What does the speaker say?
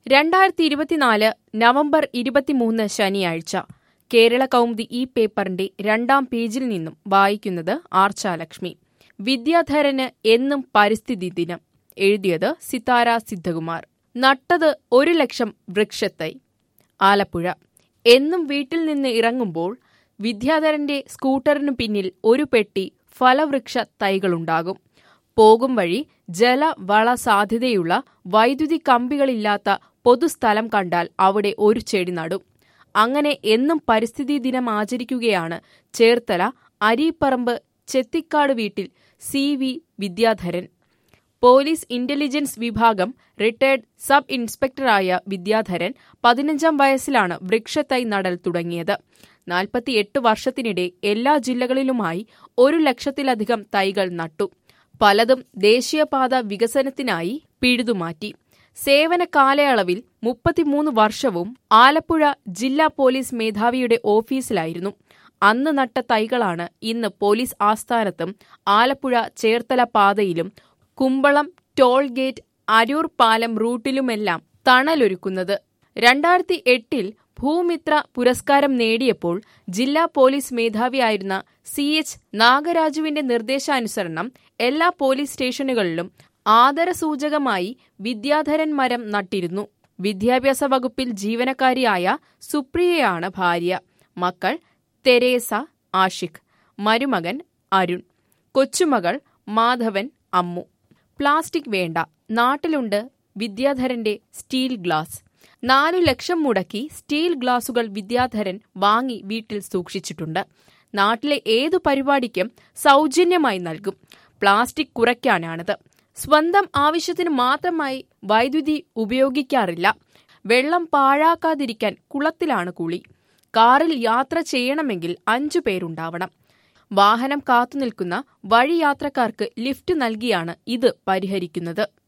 രണ്ടായിരത്തി ഇരുപത്തിനാല് നവംബർ ഇരുപത്തിമൂന്ന് ശനിയാഴ്ച കേരള കൗമുദി ഈ പേപ്പറിന്റെ രണ്ടാം പേജിൽ നിന്നും വായിക്കുന്നത് ആർച്ചാലക്ഷ്മി വിദ്യാധരന് എന്നും പരിസ്ഥിതി ദിനം എഴുതിയത് സിതാര സിദ്ധകുമാർ നട്ടത് ഒരു ലക്ഷം വൃക്ഷത്തൈ ആലപ്പുഴ എന്നും വീട്ടിൽ നിന്ന് ഇറങ്ങുമ്പോൾ വിദ്യാധരന്റെ സ്കൂട്ടറിനു പിന്നിൽ ഒരു പെട്ടി ഫലവൃക്ഷ തൈകളുണ്ടാകും പോകും വഴി ജല വള സാധ്യതയുള്ള വൈദ്യുതി കമ്പികളില്ലാത്ത പൊതുസ്ഥലം കണ്ടാൽ അവിടെ ഒരു ചെടി നടും അങ്ങനെ എന്നും പരിസ്ഥിതി ദിനം ആചരിക്കുകയാണ് ചേർത്തല അരീപ്പറമ്പ് ചെത്തിക്കാട് വീട്ടിൽ C V Vidyadharan police intelligence വിഭാഗം റിട്ടയർഡ് സബ് ഇൻസ്പെക്ടറായ വിദ്യാധരൻ പതിനഞ്ചാം വയസ്സിലാണ് വൃക്ഷത്തൈ നടൽ തുടങ്ങിയത് നാൽപ്പത്തിയെട്ട് വർഷത്തിനിടെ എല്ലാ ജില്ലകളിലുമായി ഒരു ലക്ഷത്തിലധികം തൈകൾ നട്ടു പലതും ദേശീയപാത വികസനത്തിനായി പിഴുതുമാറ്റി സേവന കാലയളവിൽ മുപ്പത്തിമൂന്ന് വർഷവും ആലപ്പുഴ ജില്ലാ പോലീസ് മേധാവിയുടെ ഓഫീസിലായിരുന്നു അന്ന് നട്ട തൈകളാണ് ഇന്ന് പോലീസ് ആസ്ഥാനത്തും ആലപ്പുഴ ചേർത്തല പാതയിലും കുമ്പളം ടോൾ ഗേറ്റ് അരൂർ പാലം റൂട്ടിലുമെല്ലാം തണലൊരുക്കുന്നത് രണ്ടായിരത്തി എട്ടിൽ ഭൂമിത്ര പുരസ്കാരം നേടിയപ്പോൾ ജില്ലാ പോലീസ് മേധാവിയായിരുന്ന സി എച്ച് നാഗരാജുവിന്റെ നിർദ്ദേശാനുസരണം എല്ലാ പോലീസ് സ്റ്റേഷനുകളിലും ആദരസൂചകമായി വിദ്യാധരൻ മരം നട്ടിരുന്നു വിദ്യാഭ്യാസ വകുപ്പിൽ ജീവനക്കാരിയായ സുപ്രിയയാണ് ഭാര്യ മക്കൾ തെരേസ ആഷിഖ് മരുമകൻ അരുൺ കൊച്ചുമകൾ മാധവൻ അമ്മു പ്ലാസ്റ്റിക് വേണ്ട നാട്ടിലുണ്ട് വിദ്യാധരന്റെ സ്റ്റീൽ ഗ്ലാസ് നാലു ലക്ഷം മുടക്കി സ്റ്റീൽ ഗ്ലാസുകൾ വിദ്യാധരൻ വാങ്ങി വീട്ടിൽ സൂക്ഷിച്ചിട്ടുണ്ട് നാട്ടിലെ ഏതു പരിപാടിക്കും സൗജന്യമായി നൽകും പ്ലാസ്റ്റിക് കുറയ്ക്കാനാണിത് സ്വന്തം ആവശ്യത്തിന് മാത്രമായി വൈദ്യുതി ഉപയോഗിക്കാറില്ല വെള്ളം പാഴാക്കാതിരിക്കാൻ കുളത്തിലാണ് കുളി കാറിൽ യാത്ര ചെയ്യണമെങ്കിൽ അഞ്ചു പേരുണ്ടാവണം വാഹനം കാത്തുനിൽക്കുന്ന വഴിയാത്രക്കാർക്ക് ലിഫ്റ്റ് നൽകിയാണ് ഇത് പരിഹരിക്കുന്നത്